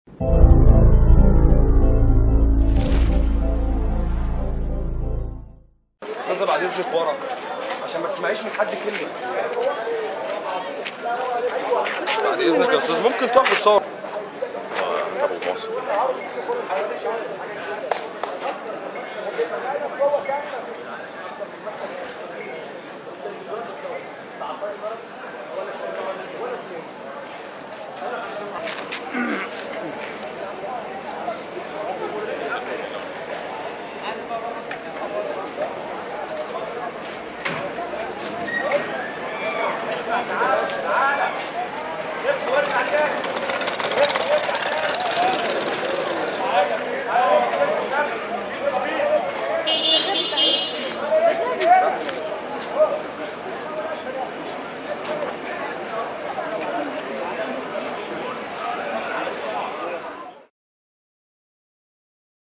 استاذه بعد اذنك ورا عشان ما تسمعيش من حد كلمه بعد اذنك يا استاذ ممكن تقف تصور ابو مصر